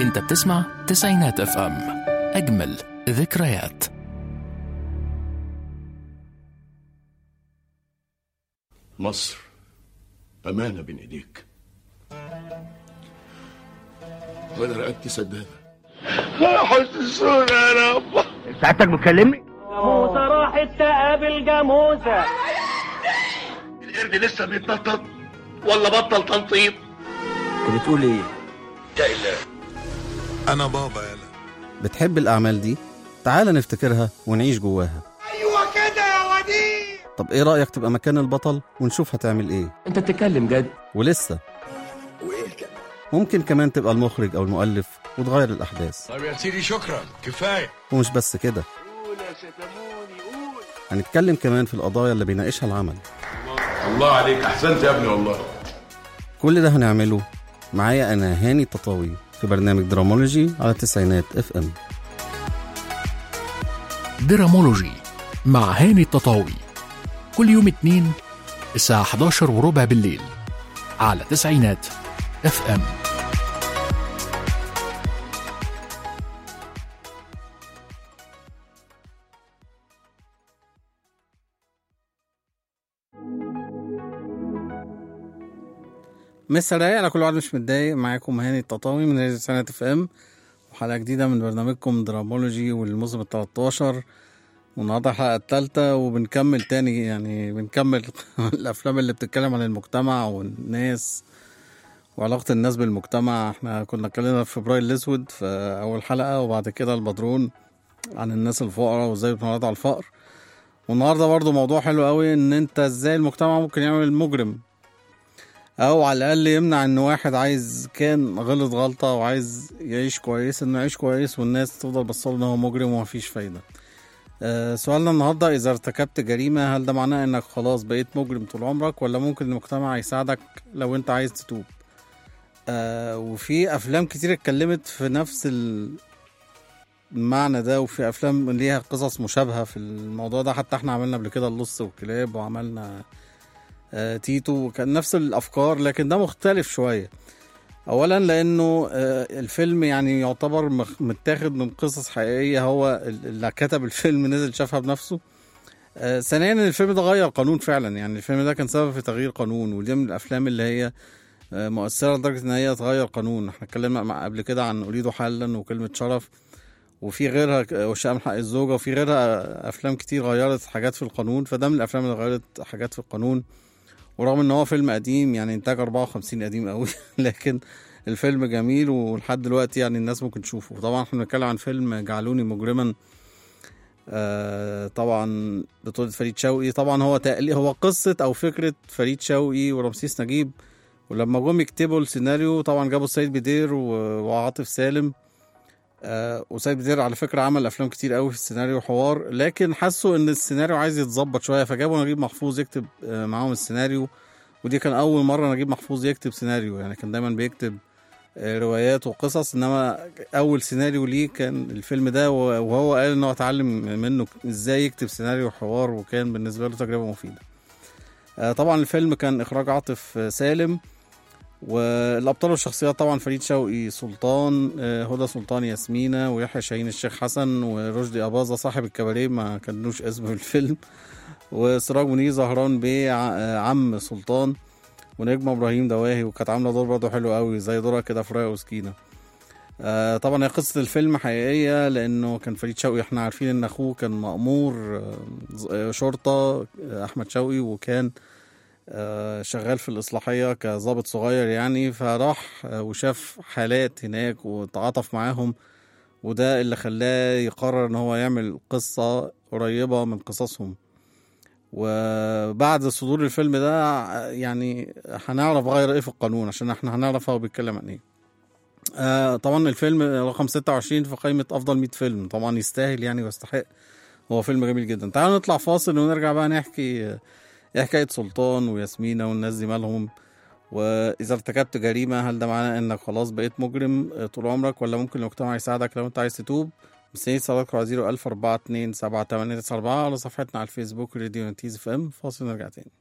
انت بتسمع تسعينات اف ام اجمل ذكريات مصر أمانة بين إيديك وأنا رقبتي سدادة حسسونا يا رب سعادتك بتكلمني؟ جاموسة راحت تقابل جاموسة القرد لسه بيتنطط ولا بطل تنطيط انت بتقول ايه؟ أنا بابا يلا بتحب الأعمال دي؟ تعال نفتكرها ونعيش جواها أيوة كده يا وديع طب إيه رأيك تبقى مكان البطل ونشوف هتعمل إيه؟ انت بتتكلم جد ولسه وإيه كده؟ ممكن كمان تبقى المخرج أو المؤلف وتغير الأحداث طب يا سيدي شكرا كفاية ومش بس كده هنتكلم كمان في القضايا اللي بيناقشها العمل الله عليك أحسنت يا ابني والله كل ده هنعمله معايا أنا هاني تطاوي في برنامج درامولوجي على تسعينات اف ام درامولوجي مع هاني التطاوي كل يوم اتنين الساعة 11 وربع بالليل على تسعينات اف ام مسا رايق على كل واحد مش متضايق معاكم هاني التطاوي من راديو تسعينات اف ام وحلقة جديدة من برنامجكم درامولوجي والموسم ال 13 والنهارده الحلقة التالتة وبنكمل تاني يعني بنكمل الأفلام اللي بتتكلم عن المجتمع والناس وعلاقة الناس بالمجتمع احنا كنا اتكلمنا في فبراير الأسود في أول حلقة وبعد كده البدرون عن الناس الفقراء وازاي بنعرض على الفقر والنهارده برضو موضوع حلو قوي ان انت ازاي المجتمع ممكن يعمل مجرم او على الاقل يمنع ان واحد عايز كان غلط غلطه وعايز يعيش كويس انه يعيش كويس والناس تفضل بصله ان هو مجرم ومفيش فايده أه سؤالنا النهارده اذا ارتكبت جريمه هل ده معناه انك خلاص بقيت مجرم طول عمرك ولا ممكن المجتمع يساعدك لو انت عايز تتوب أه وفي افلام كتير اتكلمت في نفس ال- المعنى ده وفي افلام ليها قصص مشابهه في الموضوع ده حتى احنا عملنا قبل كده اللص والكلاب وعملنا آه، تيتو كان نفس الافكار لكن ده مختلف شويه اولا لانه آه، الفيلم يعني يعتبر مخ- متاخد من قصص حقيقيه هو ال- اللي كتب الفيلم نزل شافها بنفسه آه، ثانيا الفيلم ده غير قانون فعلا يعني الفيلم ده كان سبب في تغيير قانون ودي من الافلام اللي هي آه، مؤثره لدرجه ان هي تغير قانون احنا اتكلمنا مع- قبل كده عن اريد حلا وكلمه شرف وفي غيرها ك- وشاء من حق الزوجه وفي غيرها افلام كتير غيرت حاجات في القانون فده من الافلام اللي غيرت حاجات في القانون ورغم ان هو فيلم قديم يعني انتاج 54 قديم قوي لكن الفيلم جميل ولحد دلوقتي يعني الناس ممكن تشوفه طبعا احنا بنتكلم عن فيلم جعلوني مجرما آه طبعا بطولة فريد شوقي طبعا هو تقلي هو قصة او فكرة فريد شوقي ورمسيس نجيب ولما جم يكتبوا السيناريو طبعا جابوا السيد بدير و- وعاطف سالم آه وسيد بدير على فكرة عمل أفلام كتير قوي في السيناريو وحوار لكن حسوا إن السيناريو عايز يتظبط شوية فجابوا نجيب محفوظ يكتب آه معاهم السيناريو ودي كان أول مرة نجيب محفوظ يكتب سيناريو يعني كان دايما بيكتب آه روايات وقصص إنما أول سيناريو ليه كان الفيلم ده و- وهو قال إن هو اتعلم منه إزاي يكتب سيناريو وحوار وكان بالنسبة له تجربة مفيدة آه طبعا الفيلم كان إخراج عاطف آه، سالم والابطال والشخصيات طبعا فريد شوقي سلطان آه، هدى سلطان ياسمينة ويحيى شاهين الشيخ حسن ورشدي أباظة صاحب الكباريه ما كانوش اسمه في الفيلم وسراج منير زهران بيه ع- آه، عم سلطان ونجمة ابراهيم دواهي وكانت عامله دور برضه حلو قوي زي دورها كده في رايه وسكينه آه طبعا هي قصه الفيلم حقيقيه لانه كان فريد شوقي احنا عارفين ان اخوه كان مأمور آه، ز- آه، شرطه آه، احمد شوقي وكان آه، شغال في الإصلاحية كظابط صغير يعني فراح آه، وشاف حالات هناك وتعاطف معاهم وده اللي خلاه يقرر ان هو يعمل قصة قريبة من قصصهم وبعد صدور الفيلم ده آه، يعني هنعرف غير ايه في القانون عشان احنا هنعرف هو بيتكلم عن ايه آه طبعا الفيلم رقم 26 في قائمة أفضل 100 فيلم طبعا يستاهل يعني ويستحق هو فيلم جميل جدا تعالوا نطلع فاصل ونرجع بقى نحكي آه، ايه حكاية سلطان وياسمينة والناس دي مالهم وإذا ارتكبت جريمة هل ده معناه إنك خلاص بقيت مجرم آه، طول عمرك ولا ممكن المجتمع يساعدك لو أنت عايز تتوب مستنيين صلاتكم على 01000 42 78 94 على صفحتنا على الفيسبوك راديو نتيز اف ام فاصل نرجع تاني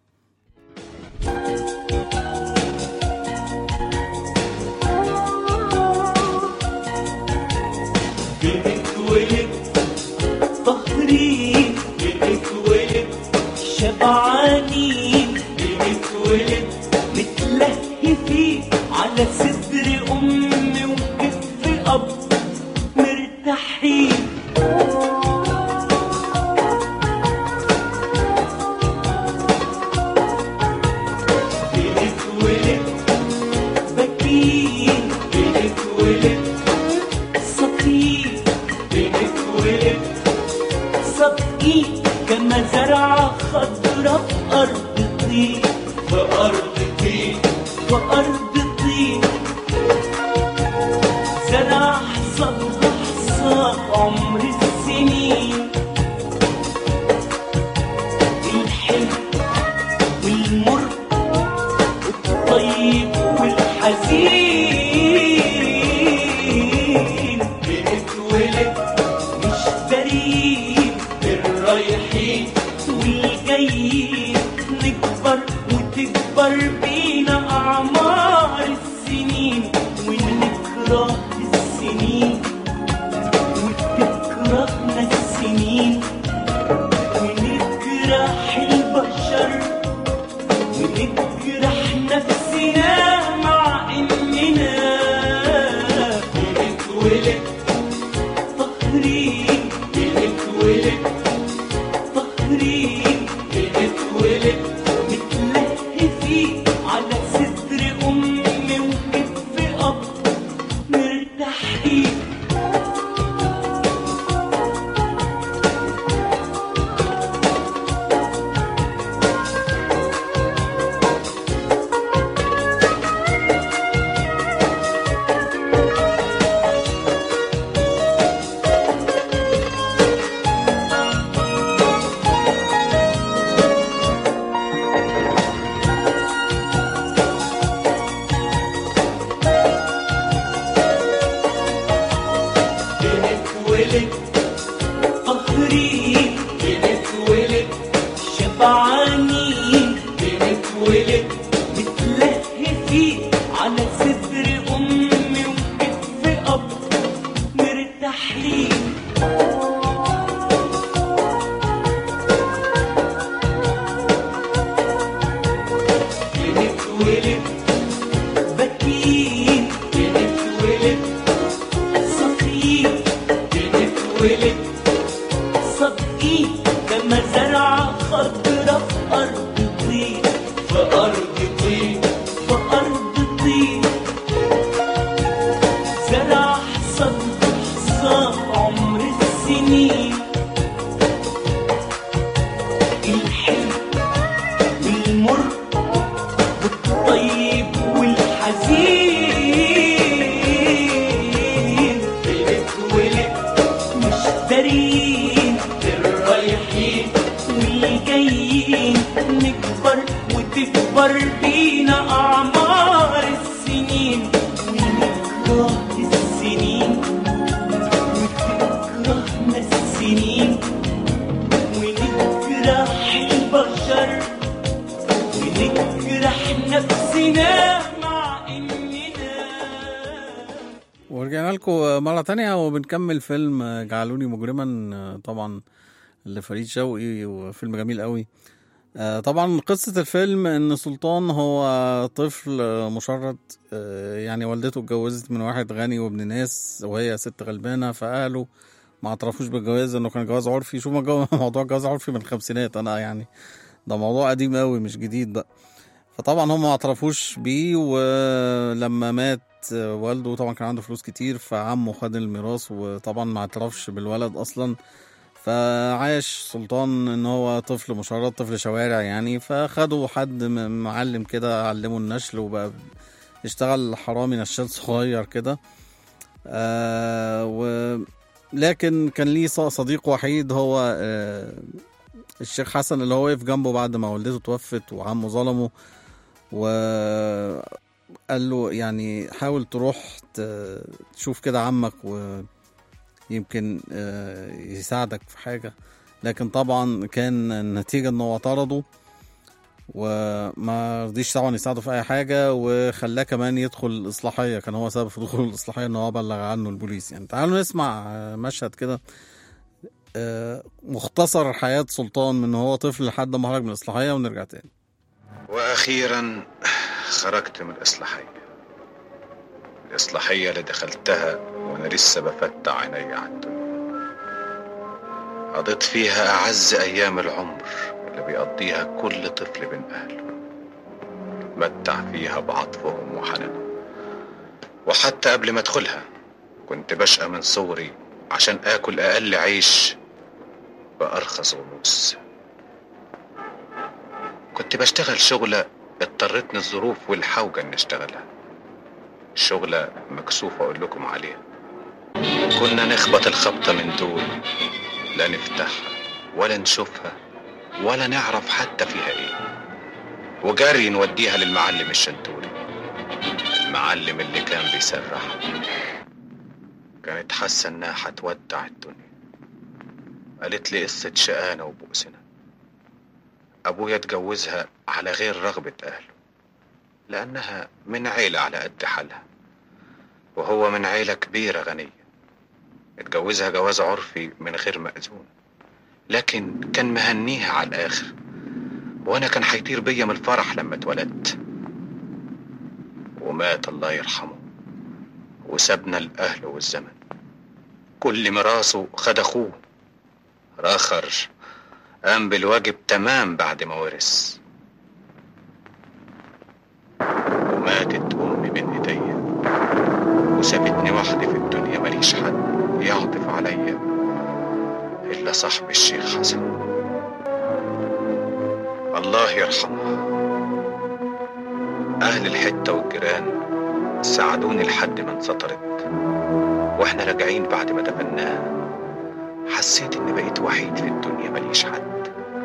على صدر أمي وكتف أب مرتاحين بنتولد بكين بنتولد صفين بنتولد صدقين كما زرعة خضرا في أرض طين في أرض طين في أرض طين زرع حصاد حصاد عمر السنين الحلو والمر الطيب والحزين بنتولد مش دارين بالرايحين والجايين نكبر وتكبر بينا أعمار السنين ونكره السنين وتكرهنا السنين ونجرح البشر ونجرح نفسنا مع اننا بنتولد فخرين بنتولد فخرين بنتولد متلهفين على صدر امي وكتف اب مرتاحين بنتولد فخرين بنتولد شبعانين بنتولد متلهفين على صدر أمي وكتف أب مرتاحين بنتولد بكين بنتولد صفين بنتولد صدقين كما زرعة خضرا في أرض طين في أرض طين في أرض طين زرع حصاد حصاد عمر السنين الحلو والمر والطيب والحزين بنتولد مش دارين الرايحين والجايين نكبر وتكبر بينا أعمار السنين ونكره السنين وتكرهنا السنين ونجرح البشر ونجرح نفسنا مع إننا ورجعنا لكم مرة تانية وبنكمل فيلم جعلوني مجرما طبعا لفريد شوقي وفيلم جميل قوي آه، طبعا قصة الفيلم ان سلطان هو طفل مشرد آه، يعني والدته اتجوزت من واحد غني وابن ناس وهي ست غلبانة فأهله ما اعترفوش بالجواز انه كان جواز عرفي شوف مجو- موضوع جواز عرفي من الخمسينات انا يعني ده موضوع قديم قوي مش جديد بقى فطبعا هم ما اعترفوش بيه ولما مات والده طبعا كان عنده فلوس كتير فعمه خد الميراث وطبعا ما اعترفش بالولد اصلا فعاش سلطان ان هو طفل مشرد طفل شوارع يعني فخدوا حد م- معلم كده علمه النشل وبقى اشتغل حرامي نشال صغير كده آه و لكن كان ليه ص- صديق وحيد هو آه الشيخ حسن اللي هو وقف جنبه بعد ما والدته توفت وعمه ظلمه وقال له يعني حاول تروح ت- تشوف كده عمك ويمكن آه، يساعدك في حاجة لكن طبعا كان النتيجة ان هو طرده وما رضيش طبعا يساعده في اي حاجة وخلاه كمان يدخل الاصلاحية كان هو سبب في دخول الاصلاحية ان هو بلغ عنه البوليس يعني تعالوا نسمع آه، مشهد كده آه، مختصر حياة سلطان من هو طفل لحد ما خرج من الاصلاحية ونرجع تاني واخيرا خرجت من الاصلاحيه الإصلاحية اللي دخلتها وأنا لسه بفتح عيني على الدنيا قضيت فيها أعز أيام العمر اللي بيقضيها كل طفل بين أهله اتمتع فيها بعطفهم وحنانهم وحتى قبل ما أدخلها كنت بشقى من صغري عشان آكل أقل عيش بأرخص غموس كنت بشتغل شغلة اضطرتني الظروف والحوجة إني أشتغلها شغلة مكسوف أقول لكم عليها كنا نخبط الخبطة من دول لا نفتحها ولا نشوفها ولا نعرف حتى فيها ايه وجري نوديها للمعلم الشنتوري المعلم اللي كان بيسرح كانت حاسة انها هتودع الدنيا قالت لي قصة شقانا وبؤسنا ابويا اتجوزها على غير رغبة اهله لانها من عيلة على قد حالها وهو من عيلة كبيرة غنية اتجوزها جواز عرفي من غير مأذون لكن كان مهنيها على الآخر وأنا كان هيطير بيا من الفرح لما اتولدت ومات الله يرحمه وسابنا الأهل والزمن كل مراسه خد أخوه راخر قام بالواجب تمام بعد ما ورث وماتت أمي بين إيديا وسابتني وحدي في الدنيا ماليش حد يعطف عليا إلا صاحب الشيخ حسن الله يرحمها أهل الحتة والجيران ساعدوني لحد ما انسطرت واحنا راجعين بعد ما دفناها حسيت اني بقيت وحيد في الدنيا ماليش حد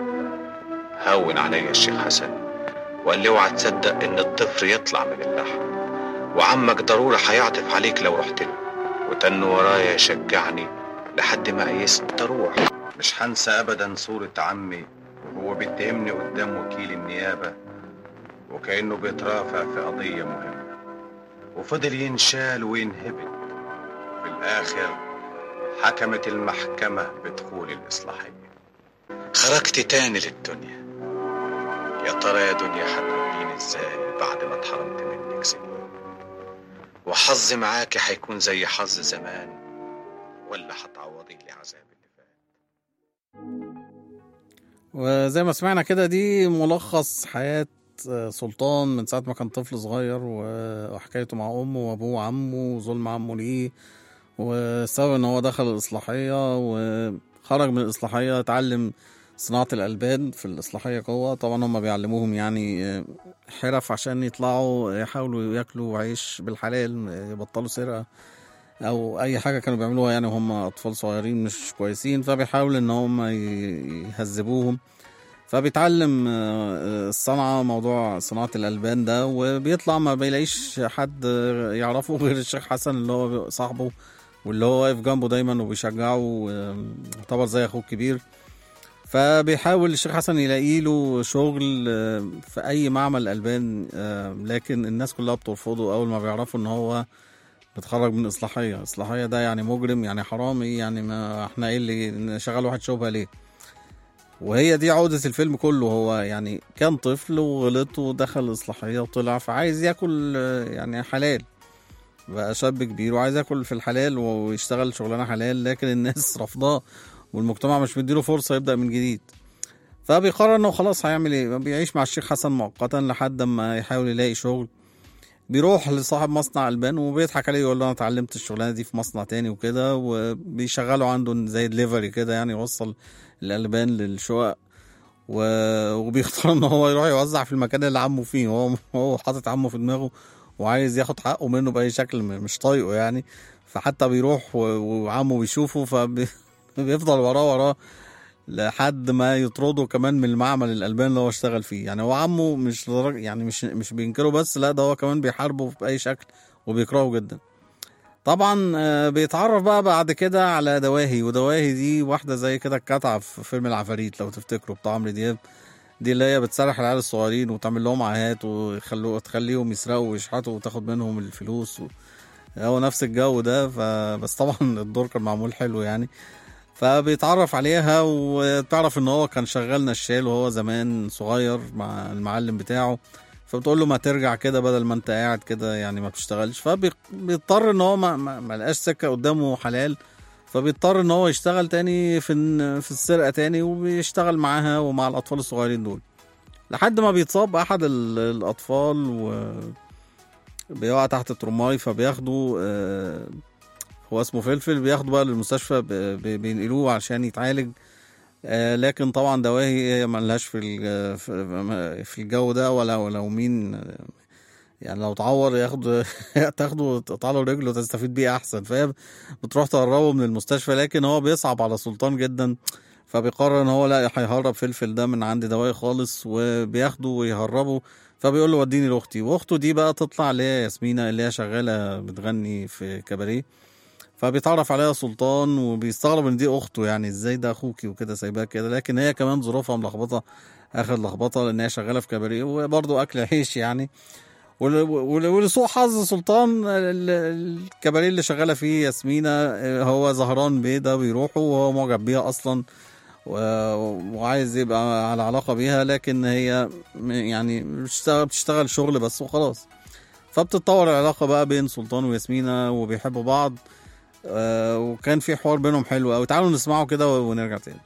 هون عليا الشيخ حسن وقال لي اوعى تصدق ان الطفل يطلع من اللحم وعمك ضرورة هيعطف عليك لو رحت له وتن ورايا يشجعني لحد ما قيست اروح مش هنسى ابدا صورة عمي وهو بيتهمني قدام وكيل النيابة وكأنه بيترافع في قضية مهمة وفضل ينشال وينهبط في الآخر حكمت المحكمة بدخول الإصلاحية خرجت تاني للدنيا يا ترى يا دنيا هتوديني ازاي بعد ما اتحرمت منك سنين وحظي معاكي هيكون زي حظ زمان ولا هتعوضي لي عذاب اللي فات وزي ما سمعنا كده دي ملخص حياة سلطان من ساعة ما كان طفل صغير و- وحكايته مع أمه وأبوه وعمه وظلم عمه ليه والسبب إن هو دخل الإصلاحية وخرج من الإصلاحية اتعلم صناعة الألبان في الإصلاحية جوه طبعا هم بيعلموهم يعني حرف عشان يطلعوا يحاولوا ياكلوا عيش بالحلال يبطلوا سرقة او اي حاجه كانوا بيعملوها يعني وهم اطفال صغيرين مش كويسين فبيحاول ان هم ي- يهذبوهم فبيتعلم آه، الصنعه موضوع صناعه الالبان ده وبيطلع ما بيلاقيش حد يعرفه غير الشيخ حسن اللي هو صاحبه واللي هو واقف جنبه دايما وبيشجعه ويعتبر زي اخوه الكبير فبيحاول الشيخ حسن يلاقي له شغل آه، في اي معمل البان آه، لكن الناس كلها بترفضه اول ما بيعرفوا ان هو بتخرج من اصلاحيه اصلاحيه ده يعني مجرم يعني حرامي يعني ما احنا ايه اللي نشغل واحد شبهه ليه وهي دي عودة الفيلم كله هو يعني كان طفل وغلط ودخل الإصلاحية وطلع فعايز ياكل آه، يعني حلال بقى شاب كبير وعايز ياكل في الحلال ويشتغل شغلانة حلال لكن الناس رافضاه والمجتمع مش مديله فرصة يبدأ من جديد فبيقرر انه خلاص هيعمل ايه بيعيش مع الشيخ حسن مؤقتا لحد ما يحاول يلاقي شغل بيروح لصاحب مصنع البان وبيضحك عليه يقول له انا اتعلمت الشغلانه دي في مصنع تاني وكده وبيشغله عنده زي دليفري كده يعني يوصل الالبان للشقق و... وبيختار ان هو يروح يوزع في المكان اللي عمه فيه هو هو حاطط عمه في دماغه وعايز ياخد حقه منه باي شكل م- مش طايقه يعني فحتى بيروح و... وعمه بيشوفه فبيفضل وراه وراه لحد ما يطرده كمان من المعمل الالبان اللي هو اشتغل فيه يعني هو عمه مش لدرجة يعني مش مش بينكره بس لا ده هو كمان بيحاربه باي شكل وبيكرهه جدا طبعا آه، بيتعرف بقى بعد كده على دواهي ودواهي دي واحده زي كده الكتعه في فيلم العفاريت لو تفتكروا بتاع عمرو دياب دي اللي هي بتسرح العيال الصغيرين وتعمل لهم عاهات ويخلوا تخليهم يسرقوا ويشحتوا وتاخد منهم الفلوس و... هو نفس الجو ده فبس طبعا الدور كان معمول حلو يعني فبيتعرف عليها وتعرف ان هو كان شغال نشال وهو زمان صغير مع المعلم بتاعه فبتقول له ما ترجع كده بدل ما انت قاعد كده يعني ما بتشتغلش فبيضطر ان هو ما, ما, ما لقاش سكه قدامه حلال فبيضطر ان هو يشتغل تاني في الن- في السرقه تاني وبيشتغل معاها ومع الاطفال الصغيرين دول لحد ما بيتصاب احد ال- الاطفال و بيقع تحت الترماي فبياخدوا آه، هو اسمه فلفل بياخدوا بقى للمستشفى ب- ب- بينقلوه عشان يتعالج آه، لكن طبعا دواهي هي ملهاش في الج- في في الجو ده ولا ولو مين آه، يعني لو اتعور ياخد تاخده تقطع له رجله وتستفيد بيه احسن فهي بتروح تهربه من المستشفى لكن هو بيصعب على سلطان جدا فبيقرر ان هو لا هيهرب فلفل ده من عند دواهي خالص وبياخده ويهربه فبيقول له وديني لاختي واخته دي بقى تطلع اللي هي ياسمينة اللي هي شغاله بتغني في كباريه فبيتعرف عليها سلطان وبيستغرب ان دي اخته يعني ازاي ده اخوكي وكده سايباها كده لكن هي كمان ظروفها ملخبطه اخر لخبطه لان هي شغاله في كباريه وبرضه اكل عيش يعني ول- ول- ولسوء حظ سلطان ال- الكباريه اللي شغاله فيه ياسمينة آه، هو زهران بيه ده بيروحوا وهو معجب بيها اصلا و- وعايز يبقى على علاقه بيها لكن هي م- يعني بتشتغل بتشتغل شغل بس وخلاص فبتتطور العلاقه بقى بين سلطان وياسمينة وبيحبوا بعض آه، وكان في حوار بينهم حلو قوي تعالوا نسمعه كده ونرجع تاني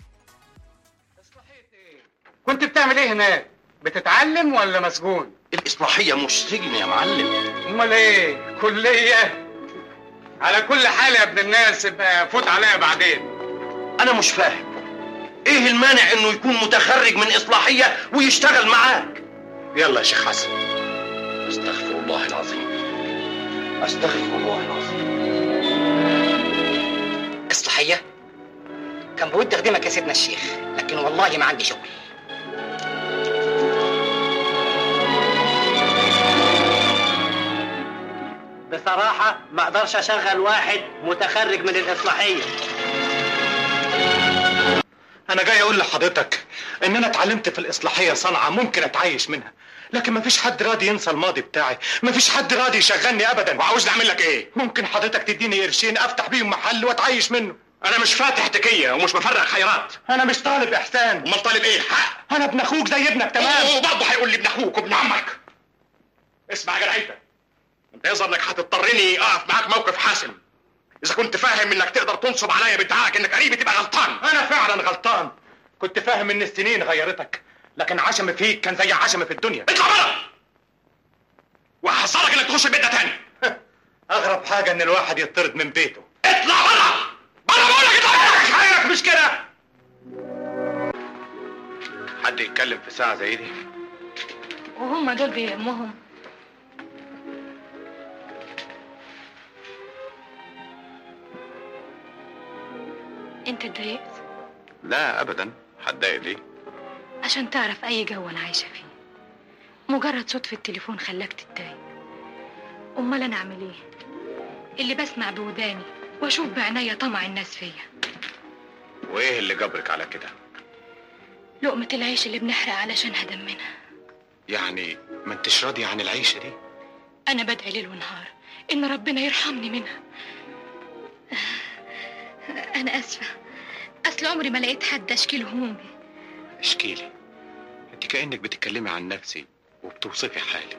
كنت بتعمل ايه هناك؟ بتتعلم ولا مسجون؟ الإصلاحية مش سجن يا معلم امال ايه؟ كلية؟ على كل حال يا ابن الناس ابقى فوت عليا بعدين أنا مش فاهم إيه المانع إنه يكون متخرج من إصلاحية ويشتغل معاك يلا يا شيخ حسن أستغفر الله العظيم أستغفر الله العظيم إصلاحية كان بودي أخدمك يا سيدنا الشيخ لكن والله ما عندي شغل بصراحة ما اقدرش اشغل واحد متخرج من الاصلاحية انا جاي اقول لحضرتك ان انا اتعلمت في الاصلاحيه صنعه ممكن اتعايش منها لكن مفيش حد راضي ينسى الماضي بتاعي مفيش حد راضي يشغلني ابدا وعاوزني اعمل لك ايه ممكن حضرتك تديني قرشين افتح بيهم محل واتعايش منه انا مش فاتح تكيه ومش بفرق خيرات انا مش طالب احسان امال طالب ايه حق انا ابن اخوك زي ابنك تمام وبرضه هيقول لي ابن اخوك وابن عمك اسمع يا جدع انت انت يظهر انك هتضطرني اقف معاك موقف حاسم اذا كنت فاهم انك تقدر تنصب عليا بادعائك انك قريبي تبقى غلطان انا فعلا غلطان كنت فاهم ان السنين غيرتك لكن عشم فيك كان زي عشم في الدنيا اطلع بره وهحذرك انك تخش البيت ده تاني اغرب حاجه ان الواحد يطرد من بيته اطلع بره بره بقول لك اطلع بره خيرك مش كده حد يتكلم في ساعه زي دي وهم دول بيهمهم انت اتضايقت لا ابدا هتضايق ليه عشان تعرف اي جو انا عايشه فيه مجرد صوت في التليفون خلاك تتضايق امال انا اعمل ايه اللي بسمع بوداني واشوف بعناية طمع الناس فيا وايه اللي جبرك على كده لقمة العيش اللي بنحرق علشانها دمنا يعني ما انتش راضي عن العيشه دي انا بدعي ليل ونهار ان ربنا يرحمني منها انا اسفه اصل عمري ما لقيت حد اشكيل همومي اشكيلي انت كانك بتتكلمي عن نفسي وبتوصفي حالي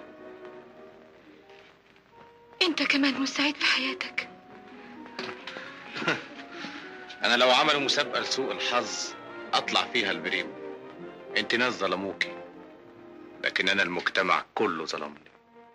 انت كمان مش سعيد في حياتك انا لو عملوا مسابقه لسوء الحظ اطلع فيها البريم انت ناس ظلموكي لكن انا المجتمع كله ظلمني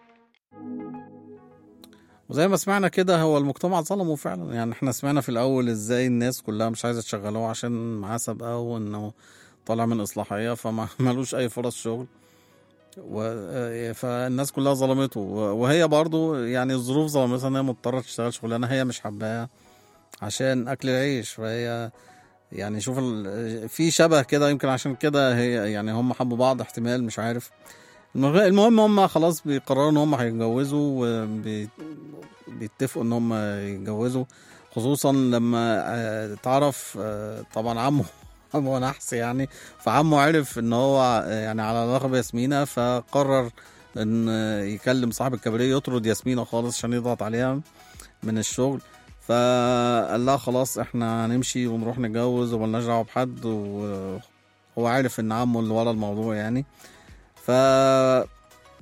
وزي ما سمعنا كده هو المجتمع ظلمه فعلا يعني احنا سمعنا في الاول ازاي الناس كلها مش عايزه تشغلوه عشان معاه سابقه وانه طالع من اصلاحيه فما ملوش اي فرص شغل و... فالناس كلها ظلمته وهي برضو يعني الظروف ظلمتها ان هي مضطره تشتغل شغلانه هي مش حباها عشان اكل العيش فهي يعني شوف ال... في شبه كده يمكن عشان كده هي يعني هم حبوا بعض احتمال مش عارف المغ- المهم هم خلاص بيقرروا ان هم هيتجوزوا وبيتفقوا ان هم يتجوزوا خصوصا لما آه، تعرف آه، طبعا عمه عمه نحس يعني فعمه عرف ان هو آه، يعني على علاقه بياسمينة فقرر ان آه، يكلم صاحب الكباريه يطرد ياسمينة خالص عشان يضغط عليها من الشغل فقال لها خلاص احنا هنمشي ونروح نتجوز وملناش دعوه بحد وهو عارف ان عمه اللي ورا الموضوع يعني ف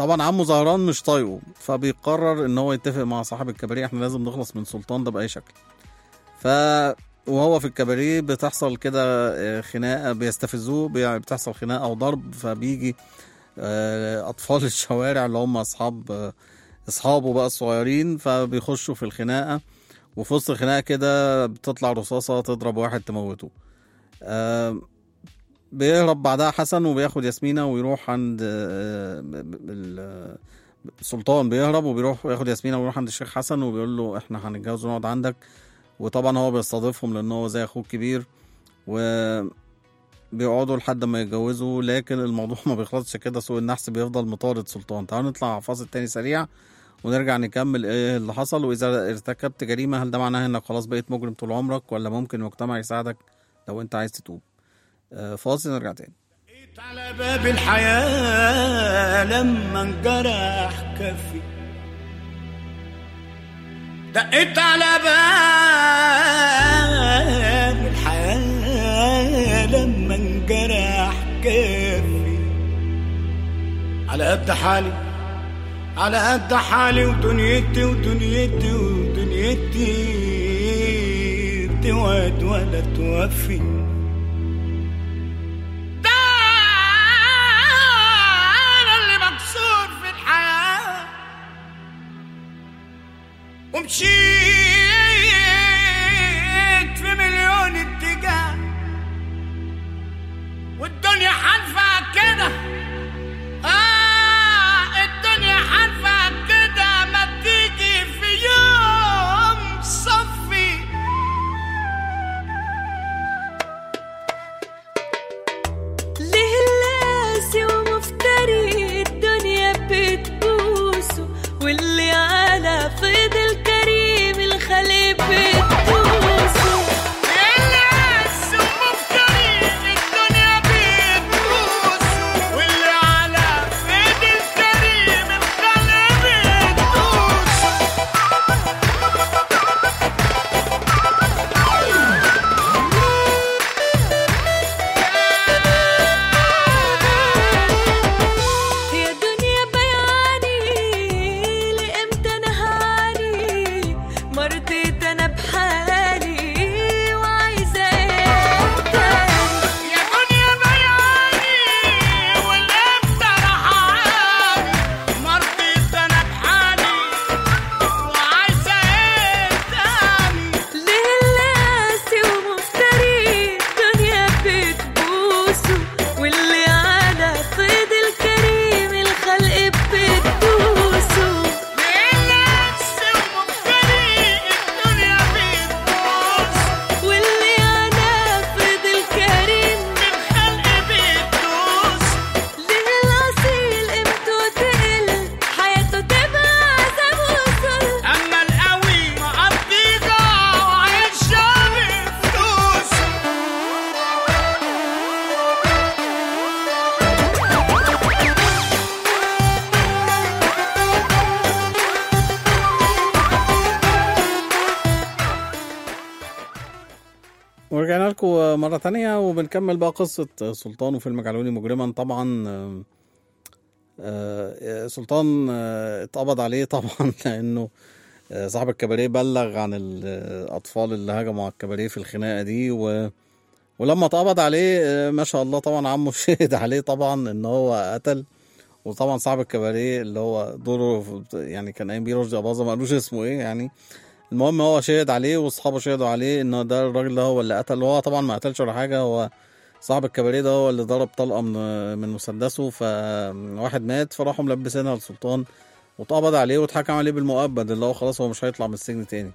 طبعا عمه زهران مش طايقه فبيقرر ان هو يتفق مع صاحب الكباريه احنا لازم نخلص من سلطان ده باي شكل ف وهو في الكباريه بتحصل كده آه، خناقه بيستفزوه بي- بتحصل خناقه وضرب فبيجي آه، اطفال الشوارع اللي هم اصحاب آه، اصحابه بقى الصغيرين فبيخشوا في الخناقه وفي وسط الخناقه كده بتطلع رصاصه تضرب واحد تموته آه، بيهرب بعدها حسن وبياخد ياسمينة ويروح عند آه، ب- ب- ال- سلطان بيهرب وبيروح ياخد ياسمينة ويروح عند الشيخ حسن وبيقول له احنا هنتجوز ونقعد عندك وطبعا هو بيستضيفهم لان هو زي اخوه الكبير و بيقعدوا لحد ما يتجوزوا لكن الموضوع ما بيخلصش كده سوق النحس بيفضل مطارد سلطان تعالوا نطلع فاصل تاني سريع ونرجع نكمل ايه اللي حصل واذا ارتكبت جريمه هل ده معناه انك خلاص بقيت مجرم طول عمرك ولا ممكن المجتمع يساعدك لو انت عايز تتوب آه، فاصل نرجع تاني على باب الحياة لما انجرح كفي دقيت على باب الحياة لما انجرح كفي على قد حالي على قد حالي ودنيتي ودنيتي ودنيتي بتوعد ولا توفي انا اللي مكسور في الحياة ومشيت في مليون اتجاه والدنيا حنفع كده آه الدنيا حنفع كده ما تيجي في يوم صفي ليه اللاسي ومفتري الدنيا بتبوسه واللي على فيض الكريم الخليق بتبوسه اللاسي ومفتري الدنيا بتبوسه واللي على فيض الكريم الخليق بتبوسه يا دنيا بياني لامتى نهاني مرضيت انا بحالي وعايزه ايه تاني يا دنيا بياني والامتى رحاني مرضيت انا بحالي وعايزه ايه تاني ليه اللاسي ومفتري الدنيا بتبوسه واللي على فيض الكريم الخلق بتبوسه اللاسي ومفتري الدنيا بتبوسه واللي على فيض الكريم الخلق بتبوسه ليه الأصيل قيمته تقل حياته تبقى عذاب وصل اما القوي مقضيها وعيشها بفلوسه ورجعنا لكم مرة تانية وبنكمل بقى قصة سلطان وفيلم جعلوني مجرما طبعا آه، آه، سلطان آه، اتقبض عليه طبعا لأنه آه، صاحب الكباريه بلغ عن الأطفال اللي هجموا على الكباريه في الخناقة دي و ولما اتقبض عليه آه، ما شاء الله طبعا عمه شهد عليه طبعا ان هو قتل وطبعا صاحب الكباريه اللي هو دوره في- يعني كان قايم بيه رشدي اباظه ما قالوش اسمه ايه يعني المهم هو شهد عليه واصحابه شهدوا عليه ان ده الراجل ده هو اللي قتل وهو طبعا ما قتلش ولا حاجه هو صاحب الكباريه ده هو اللي ضرب طلقه من من مسدسه فواحد مات فراحوا ملبسينها لسلطان واتقبض عليه واتحكم عليه بالمؤبد اللي هو خلاص هو مش هيطلع من السجن تاني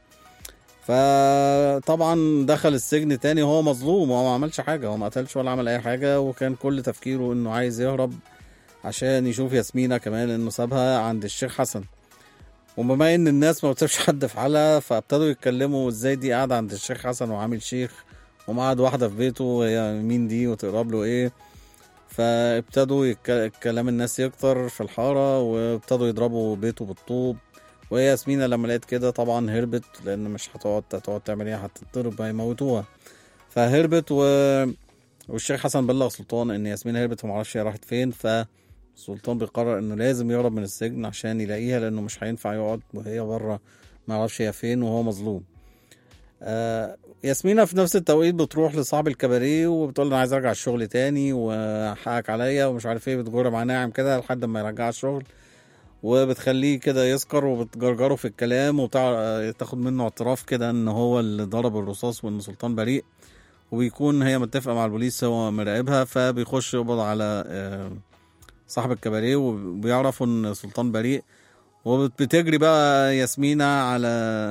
فطبعا دخل السجن تاني وهو مظلوم وهو ما عملش حاجه هو ما قتلش ولا عمل اي حاجه وكان كل تفكيره انه عايز يهرب عشان يشوف ياسمينة كمان انه سابها عند الشيخ حسن وبما ان الناس ما بتسيبش حد في حالها فابتدوا يتكلموا ازاي دي قاعده عند الشيخ حسن وعامل شيخ ومقعد واحده في بيته هي مين دي وتقرب له ايه فابتدوا يك... كلام الناس يكتر في الحاره وابتدوا يضربوا بيته بالطوب وهي ياسمينة لما لقيت كده طبعا هربت لان مش هتقعد هتقعد تعمل ايه هتتضرب هيموتوها فهربت و... والشيخ حسن بلغ سلطان ان ياسمين هربت ومعرفش هي راحت فين ف السلطان بيقرر انه لازم يهرب من السجن عشان يلاقيها لانه مش هينفع يقعد وهي بره ما يعرفش هي فين وهو مظلوم آه ياسمينة في نفس التوقيت بتروح لصاحب الكباريه وبتقول له انا عايز ارجع الشغل تاني وحقك عليا ومش عارف ايه بتجر مع ناعم كده لحد ما يرجع الشغل وبتخليه كده يسكر وبتجرجره في الكلام وتاخد منه اعتراف كده ان هو اللي ضرب الرصاص وان سلطان بريء وبيكون هي متفقه مع البوليس هو مراقبها فبيخش يقبض على آه، صاحب الكباريه وبيعرفوا ان سلطان بريء وبتجري بقى ياسمينة على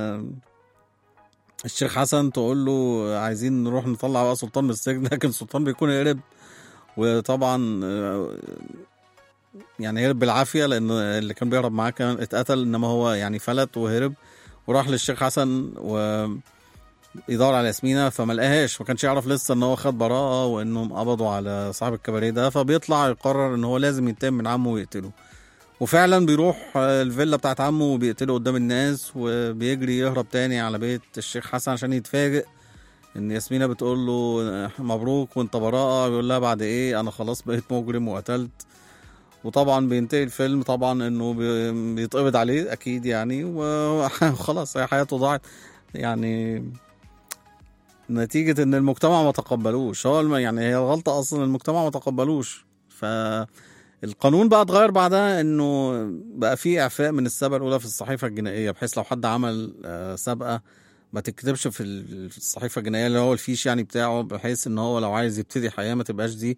الشيخ حسن تقول له عايزين نروح نطلع بقى سلطان من السجن لكن سلطان بيكون هرب وطبعا آه، يعني هرب بالعافيه لان اللي كان بيهرب معاه كان اتقتل انما هو يعني فلت وهرب وراح للشيخ حسن و يدور على ياسمينة فما لقاهاش ما كانش يعرف لسه ان هو خد براءة وانهم قبضوا على صاحب الكباريه ده فبيطلع يقرر ان هو لازم ينتقم من عمه ويقتله وفعلا بيروح آه، الفيلا بتاعت عمه وبيقتله قدام الناس وبيجري يهرب تاني على بيت الشيخ حسن عشان يتفاجئ ان ياسمينة بتقول له آه، مبروك وانت براءة بيقول لها بعد ايه انا خلاص بقيت مجرم وقتلت وطبعا بينتهي الفيلم طبعا انه بي- بيتقبض عليه اكيد يعني وخلاص هي حياته ضاعت يعني نتيجة ان المجتمع ما تقبلوش هو الم- يعني هي الغلطة اصلا المجتمع ما تقبلوش فالقانون بقى اتغير بعدها انه بقى في اعفاء من السابقة الاولى في الصحيفة الجنائية بحيث لو حد عمل آه، سابقة ما تكتبش في ال- في الصحيفة الجنائية اللي هو الفيش يعني بتاعه بحيث ان هو لو عايز يبتدي حياة ما تبقاش دي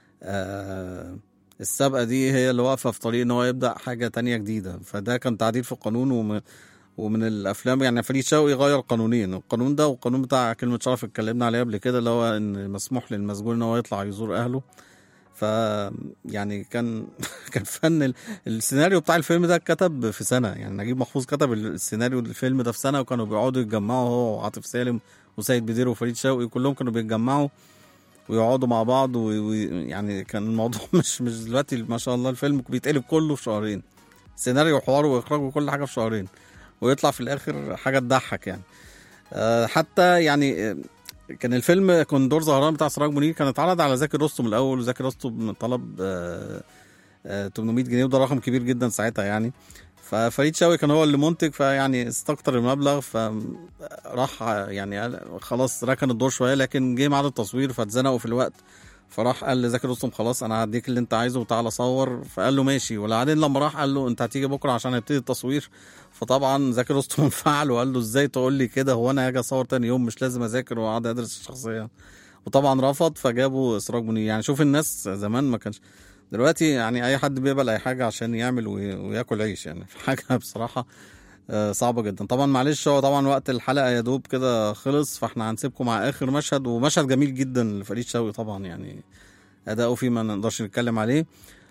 آه، السابقة دي هي اللي واقفة في طريق ان هو يبدأ حاجة تانية جديدة فده كان تعديل في القانون وم... ومن الافلام يعني فريد شوقي غير قانونين القانون ده والقانون بتاع كلمة شرف اتكلمنا عليه قبل كده اللي هو ان مسموح للمسجون ان هو يطلع يزور اهله ف يعني كان كان فن ال- السيناريو بتاع الفيلم ده اتكتب في سنه يعني نجيب محفوظ كتب السيناريو الفيلم ده في سنه وكانوا بيقعدوا يتجمعوا هو وعاطف سالم وسيد بدير وفريد شوقي كلهم كانوا بيتجمعوا ويقعدوا مع بعض ويعني كان الموضوع مش مش دلوقتي ما شاء الله الفيلم بيتقلب كله في شهرين سيناريو وحوار واخراج وكل حاجه في شهرين ويطلع في الاخر حاجه تضحك يعني آه، حتى يعني آه، كان الفيلم كوندور زهران بتاع سراج منير كان اتعرض على زكي رستم الاول وزكي رستم طلب آه، آه، 800 جنيه وده رقم كبير جدا ساعتها يعني ففريد شوقي كان هو اللي منتج فيعني استكتر المبلغ فراح يعني قال خلاص ركن الدور شويه لكن جه ميعاد التصوير فاتزنقوا في الوقت فراح قال لزكي رستم خلاص انا هديك اللي انت عايزه وتعالى صور فقال له ماشي وبعدين لما راح قال له انت هتيجي بكره عشان هيبتدي التصوير فطبعا زكي رستم انفعل وقال له ازاي تقول لي كده هو انا هاجي اصور تاني يوم مش لازم اذاكر واقعد ادرس الشخصيه وطبعا رفض فجابوا اسراج منير يعني شوف الناس زمان ما كانش دلوقتي يعني اي حد بيقبل اي حاجه عشان يعمل وي- وياكل عيش يعني في حاجه بصراحه آه، صعبه جدا طبعا معلش هو طبعا وقت الحلقه يا دوب كده خلص فاحنا هنسيبكم مع اخر مشهد ومشهد جميل جدا لفريد شوقي طبعا يعني اداؤه فيه ما نقدرش نتكلم عليه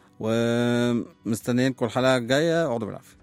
ومستنيينكم الحلقه الجايه اقعدوا بالعافيه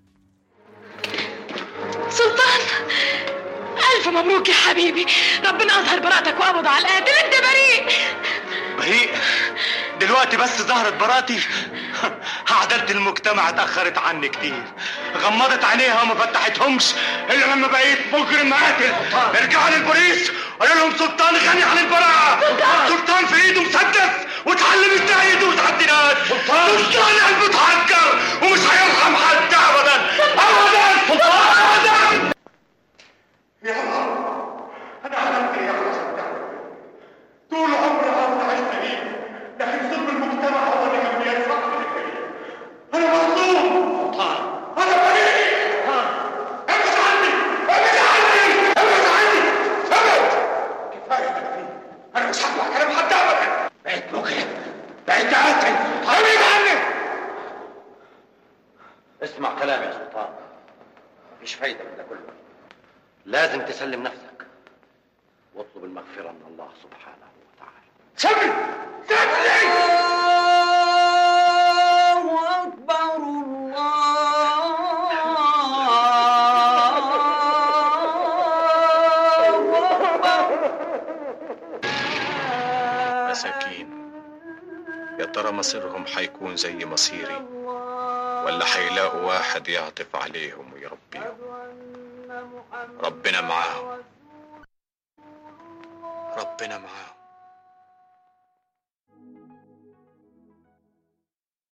سلطان ألف مبروك يا حبيبي ربنا أظهر براءتك وقبض على القاتل أنت بريء بريء دلوقتي بس ظهرت براءتي عدالة المجتمع اتأخرت عني كتير غمضت عينيها وما فتحتهمش إلا لما بقيت مجرم قاتل ارجعوا للبوليس قالوا لهم سلطان غني عن البراءة سلطان في ايده مسدس وتعلم ازاي يدوس على الدينار سلطان قلبه اتحجر ومش هيرحم حد ابدا ابدا ابدا يا الله انا عملت ايه يا حسن طول عمري عاوز اعيش سليم لكن ظلم المجتمع هو اللي كان بيدفعني انا مظلوم انا بريء ابعد عني ابعد عني ابعد عني ابعد كفايه تكفير انا مش هسمع كلام حد ابدا بقيت مجرم بقيت قاتل ابعد عني اسمع كلامي يا سلطان مفيش فايدة من ده كله لازم تسلم نفسك واطلب المغفرة من الله سبحانه وتعالى سيبني سيبني الله أكبر الله أكبر مساكين يا ترى مصيرهم حيكون زي مصيري ولا حيلاقوا واحد يعطف عليهم ويربيهم ربنا معاهم ربنا معاهم